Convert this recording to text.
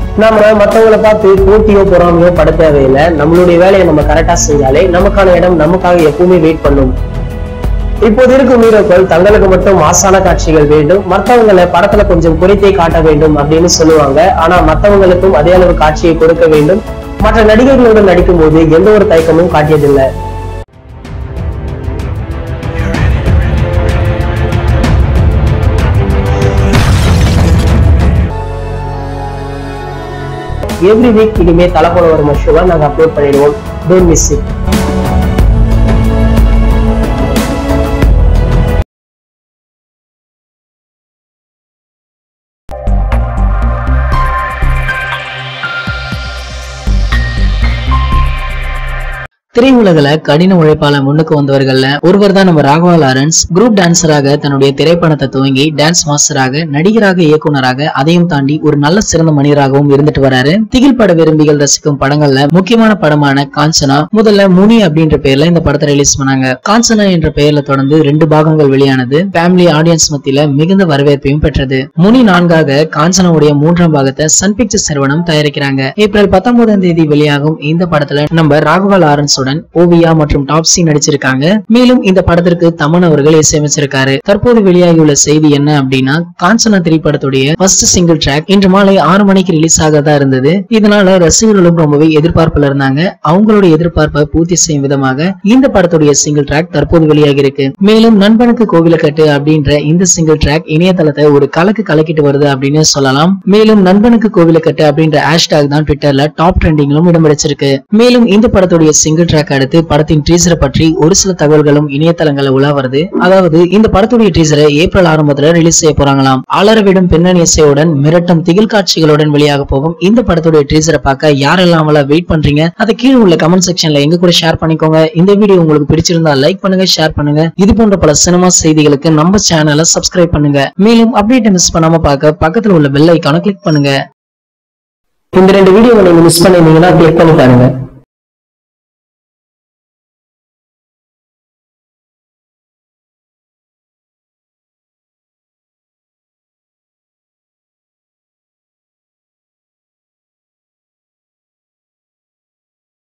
நாம மத்தவங்கள பார்த்து போட்டியோ பொறாமையோ பட தேவையில்லை நம்மளுடைய வேலையை நம்ம கரெக்டா செஞ்சாலே நமக்கான இடம் நமக்காக எப்பவுமே வெயிட் பண்ணும் இப்போது இருக்கும் ஹீரோக்கள் தங்களுக்கு மட்டும் மாசான காட்சிகள் வேண்டும் மற்றவங்களை படத்துல கொஞ்சம் குறைத்தே காட்ட வேண்டும் அப்படின்னு சொல்லுவாங்க ஆனா மற்றவங்களுக்கும் அதே அளவு காட்சியை கொடுக்க வேண்டும் மற்ற நடிகர்களுடன் நடிக்கும்போது எந்த ஒரு தயக்கமும் காட்டியதில்லை எவ்ரி வீக் இனிமே தலை போல வரும் ஷோவை நாங்க அப்லோட் பண்ணிடுவோம் டோன்ட் மிஸ் இட் திரையுலகில கடின உழைப்பால முன்னுக்கு வந்தவர்கள்ல ஒருவர் தான் நம்ம ராகவா லாரன்ஸ் குரூப் டான்சராக தன்னுடைய திரைப்படத்தை துவங்கி டான்ஸ் மாஸ்டராக நடிகராக இயக்குனராக அதையும் தாண்டி ஒரு நல்ல சிறந்த மனிதராகவும் இருந்துட்டு வராரு திகில் பட விரும்பிகள் ரசிக்கும் படங்கள்ல முக்கியமான படமான காஞ்சனா முதல்ல முனி அப்படின்ற பேர்ல இந்த படத்தை ரிலீஸ் பண்ணாங்க காஞ்சனா என்ற பெயர்ல தொடர்ந்து ரெண்டு பாகங்கள் வெளியானது ஃபேமிலி ஆடியன்ஸ் மத்தியில மிகுந்த வரவேற்பையும் பெற்றது முனி நான்காக காஞ்சனாவுடைய மூன்றாம் பாகத்தை சன் பிக்சர்ஸ் நிறுவனம் தயாரிக்கிறாங்க ஏப்ரல் பத்தொன்பதாம் தேதி வெளியாகும் இந்த படத்துல நம்ம ராகவா லாரன்ஸுடன் ஓவியா மற்றும் டாப்ஸி நடிச்சிருக்காங்க மேலும் இந்த படத்திற்கு தமன் அவர்கள் இசையமைச்சிருக்காரு தற்போது வெளியாகியுள்ள செய்தி என்ன அப்படின்னா காஞ்சனா திரைப்படத்துடைய ஃபர்ஸ்ட் சிங்கிள் ட்ராக் இன்று மாலை ஆறு மணிக்கு ரிலீஸ் ஆகதா இருந்தது இதனால ரசிகர்களும் ரொம்பவே எதிர்பார்ப்புல இருந்தாங்க அவங்களுடைய எதிர்பார்ப்பை பூர்த்தி செய்யும் விதமாக இந்த படத்துடைய சிங்கிள் ட்ராக் தற்போது வெளியாகி இருக்கு மேலும் நண்பனுக்கு கோவில கட்டு அப்படின்ற இந்த சிங்கிள் ட்ராக் இணையதளத்தை ஒரு கலக்கு கலக்கிட்டு வருது அப்படின்னு சொல்லலாம் மேலும் நண்பனுக்கு கோவில கட்டு அப்படின்ற ஹேஷ்டாக் தான் ட்விட்டர்ல டாப் ட்ரெண்டிங்கிலும் இடம் பிடிச்சிருக்கு மேலும் இந்த படத்துடைய சிங்கிள் ட்ராக் அடுத்து படத்தின் டீசரை பற்றி ஒரு சில தகவல்களும் இணையதளங்கள்ல உலா வருது அதாவது இந்த படத்துடைய டீசரை ஏப்ரல் ஆரம்பத்துல ரிலீஸ் செய்ய போறாங்களாம் அலறவிடும் பின்னணி இசையுடன் மிரட்டும் திகில் காட்சிகளுடன் வெளியாக போகும் இந்த படத்துடைய டீசரை பார்க்க யாரெல்லாம் வெயிட் பண்றீங்க அதை கீழே உள்ள கமெண்ட் செக்ஷன்ல எங்க கூட ஷேர் பண்ணிக்கோங்க இந்த வீடியோ உங்களுக்கு பிடிச்சிருந்தா லைக் பண்ணுங்க ஷேர் பண்ணுங்க இது போன்ற பல சினிமா செய்திகளுக்கு நம்ம சேனலை சப்ஸ்கிரைப் பண்ணுங்க மேலும் அப்டேட்டை மிஸ் பண்ணாம பார்க்க பக்கத்துல உள்ள பெல் ஐக்கான கிளிக் பண்ணுங்க இந்த ரெண்டு வீடியோவை நீங்க மிஸ் பண்ணிருந்தீங்கன்னா கிளிக் பண்ணி பாருங்க